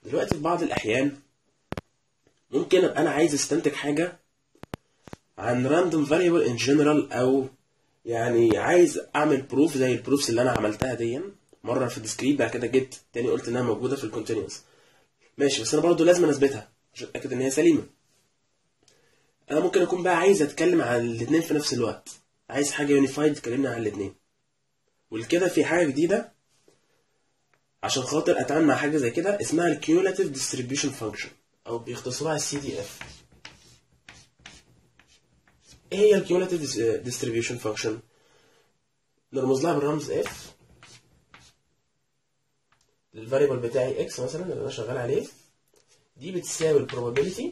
دلوقتي في بعض الأحيان ممكن أبقى أنا عايز أستنتج حاجة عن random variable in general أو يعني عايز أعمل بروف زي البروفس اللي أنا عملتها دي مرة في الديسكريت بعد كده جيت تاني قلت إنها موجودة في الكونتينوس ماشي بس أنا برضو لازم أثبتها عشان أتأكد إن هي سليمة أنا ممكن أكون بقى عايز أتكلم عن الاتنين في نفس الوقت عايز حاجة يونيفايد تكلمنا عن الاتنين والكده في حاجة جديدة عشان خاطر اتعامل مع حاجه زي كده اسمها الكيولاتيف ديستريبيوشن فانكشن او بيختصروها السي دي اف ايه هي الكيولاتيف ديستريبيوشن فانكشن نرمز لها بالرمز اف الفاريبل بتاعي اكس مثلا اللي انا شغال عليه دي بتساوي البروبابيلتي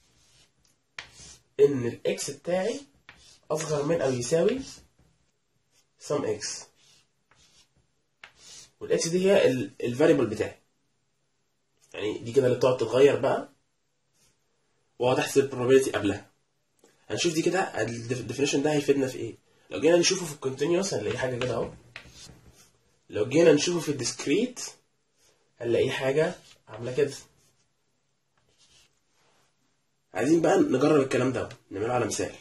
ان الاكس بتاعي اصغر من او يساوي sum x والاكس دي هي الفاريبل بتاعي يعني دي كده اللي بتقعد تتغير بقى واقعد احسب البروبابيلتي قبلها هنشوف دي كده الديفينيشن ده هيفيدنا في ايه لو جينا نشوفه في الكونتينوس هنلاقي حاجه كده اهو لو جينا نشوفه في الديسكريت هنلاقي حاجه عامله كده عايزين بقى نجرب الكلام ده نعمله على مثال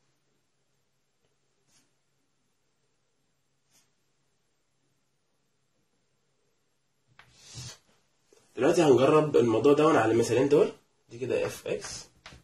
دلوقتي هنجرب الموضوع ده على المثالين دول دي كده اف اكس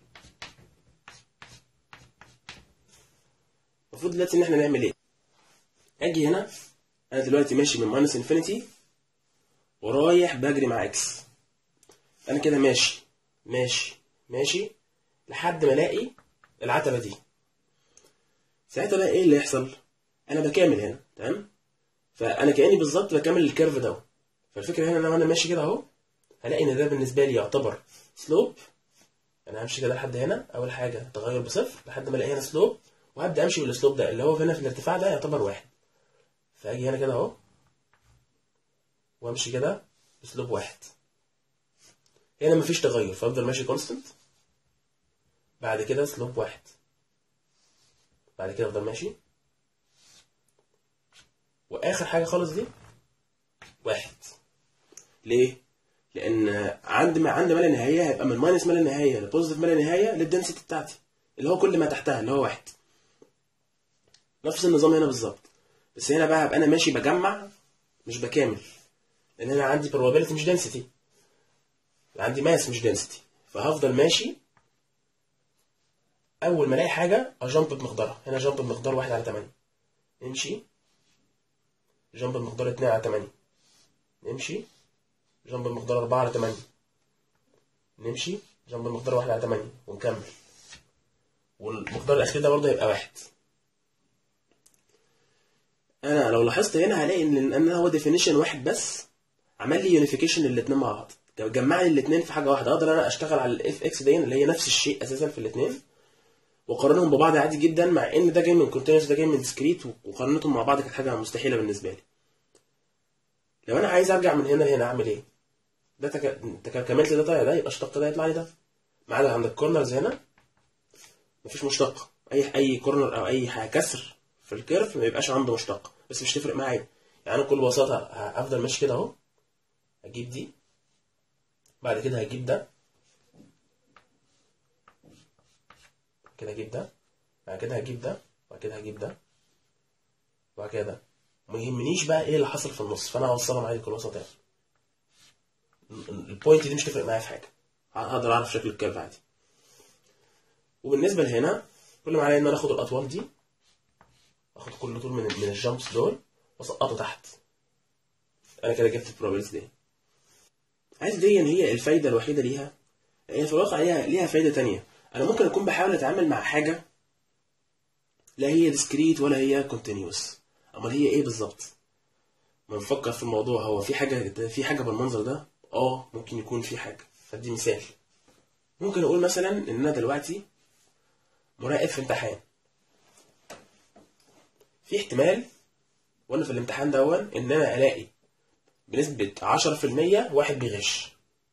المفروض دلوقتي ان احنا نعمل ايه اجي هنا انا دلوقتي ماشي من ماينس انفينيتي ورايح بجري مع اكس انا كده ماشي ماشي ماشي لحد ما الاقي العتبه دي ساعتها بقى ايه اللي يحصل انا بكامل هنا تمام فانا كاني بالظبط بكمل الكيرف ده فالفكره هنا ان انا ماشي كده اهو هلاقي ان ده بالنسبه لي يعتبر سلوب انا همشي كده لحد هنا اول حاجه تغير بصفر لحد ما الاقي هنا سلوب وهبدا امشي بالسلوب ده اللي هو هنا في الارتفاع ده يعتبر واحد فاجي هنا كده اهو وامشي كده بسلوب واحد هنا مفيش تغير فافضل ماشي كونستنت بعد كده سلوب واحد بعد كده افضل ماشي واخر حاجه خالص دي واحد ليه؟ لان عند ما عند ما لا نهايه هيبقى من ماينس ما لا نهايه لبوزيتيف ما لا نهايه للدنسيتي بتاعتي اللي هو كل ما تحتها اللي هو واحد نفس النظام هنا بالظبط بس هنا بقى هبقى انا ماشي بجمع مش بكامل لان هنا عندي probability مش density عندي ماس مش density فهفضل ماشي اول ما الاقي حاجه اجامب بمقدارها هنا جامب بمقدار واحد على 8 نمشي جامب بمقدار 2 على 8 نمشي جنب المقدار 4 على 8 نمشي جنب المقدار 1 على 8 ونكمل والمقدار الأخير ده برضه هيبقى واحد أنا لو لاحظت هنا هلاقي إن أنا هو ديفينيشن واحد بس عمل لي يونيفيكيشن للاتنين مع بعض جمع لي الاتنين في حاجة واحدة أقدر أنا أشتغل على الإف إكس دي اللي هي نفس الشيء أساسا في الاتنين وقارنهم ببعض عادي جدا مع إن ده جاي من كونتينوس ده جاي من ديسكريت وقارنتهم مع بعض كانت حاجة مستحيلة بالنسبة لي لو أنا عايز أرجع من هنا لهنا أعمل إيه؟ ده تك... تك... كملت ده طالع ده يبقى اشتق ده يطلع لي ده ما عدا عند الكورنرز هنا مفيش مشتق اي اي كورنر او اي حاجه كسر في الكيرف ما يبقاش عنده مشتق بس مش تفرق معايا يعني بكل بساطه هفضل ماشي كده اهو اجيب دي بعد كده هجيب ده كده هجيب ده بعد كده هجيب ده بعد كده هجيب ده بعد كده ده ما يهمنيش بقى ايه اللي حصل في النص فانا هوصلهم عادي بكل بساطه يعني البوينت دي مش تفرق معايا في حاجه هقدر اعرف شكل الكيرف عادي وبالنسبه لهنا كل ما عليا ان انا اخد الاطوال دي اخد كل طول من من الجامبس دول واسقطه تحت انا كده جبت البروبابيلتي دي عايز دي هي الفايده الوحيده ليها هي في الواقع ليها ليها فايده تانية انا ممكن اكون بحاول اتعامل مع حاجه لا هي ديسكريت ولا هي كونتينيوس امال هي ايه بالظبط ما نفكر في الموضوع هو في حاجه في حاجه بالمنظر ده اه ممكن يكون في حاجه فدي مثال ممكن اقول مثلا ان انا دلوقتي مراقب في امتحان في احتمال وانا في الامتحان دون ان انا الاقي بنسبة 10% واحد بيغش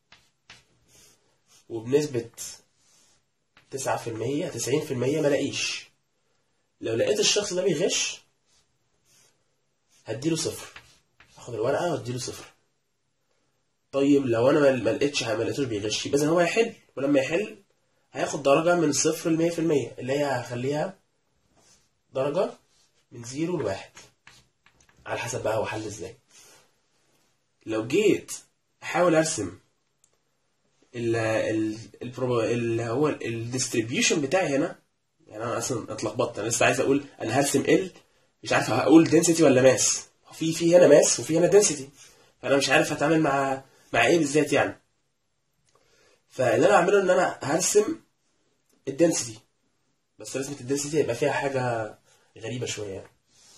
وبنسبة 9% 90% ما لاقيش لو لقيت الشخص ده بيغش هديله صفر هاخد الورقة واديله صفر طيب لو انا ما ما لقيتش ما لقيتوش بيغش يبقى إذن هو هيحل ولما يحل هياخد درجة من صفر ل 100% اللي هي هخليها درجة من زيرو لواحد على حسب بقى هو حل ازاي لو جيت احاول ارسم ال ال البرو- اللي هو الديستريبيوشن بتاعي هنا يعني انا اصلا اتلخبطت انا لسه عايز اقول انا هرسم ال مش عارف هقول density ولا ماس في في هنا ماس وفي هنا density فانا مش عارف هتعامل مع مع ايه بالذات يعني فاللي انا هعمله ان انا هرسم الدنسيتي بس رسمة الدنسيتي هيبقى فيها حاجة غريبة شوية يعني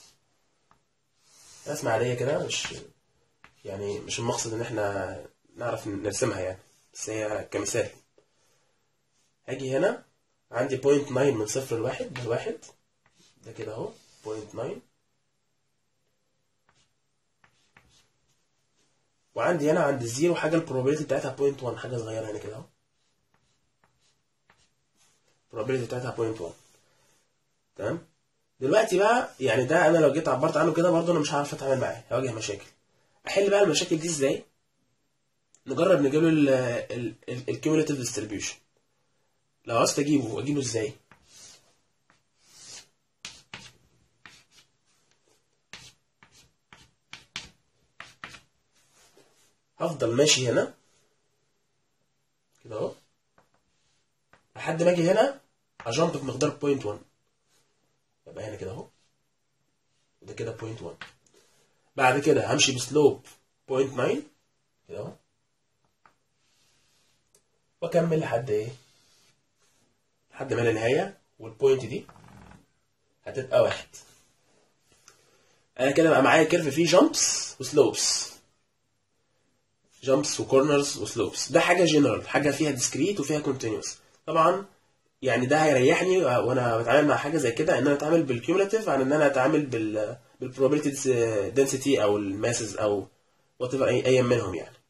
رسمة عادية كده مش يعني مش المقصد ان احنا نعرف نرسمها يعني بس هي كمثال هاجي هنا عندي بوينت 9 من صفر لواحد ده واحد ده كده اهو بوينت 9 وعندي هنا عند الزيرو حاجة البروبابيلتي بتاعتها بوينت 1 حاجة صغيرة هنا كده اهو البروبابيلتي بتاعتها بوينت 1 تمام دلوقتي بقى يعني ده انا لو جيت عبرت عنه كده برضه انا مش هعرف اتعامل معاه هواجه مشاكل احل بقى المشاكل دي ازاي نجرب نجيب له الكيوميليتيف ديستريبيوشن لو عاوز اجيبه اجيبه ازاي هفضل ماشي هنا كده اهو لحد ما اجي هنا هجامب بمقدار بوينت 1 يبقى هنا كده اهو ده كده بوينت 1 بعد كده همشي بسلوب بوينت 9 كده اهو واكمل لحد ايه لحد ما لا نهايه والبوينت دي هتبقى واحد انا كده بقى معايا كيرف فيه جامبس وسلوبس جامبس وكورنرز وسلوبس ده حاجه جنرال حاجه فيها ديسكريت وفيها كونتينوس طبعا يعني ده هيريحني وانا بتعامل مع حاجه زي كده ان انا اتعامل بالكيومولاتيف عن ان انا اتعامل بال بالبروبابيلتي دنسيتي او الماسز او وات ايفر اي اي منهم يعني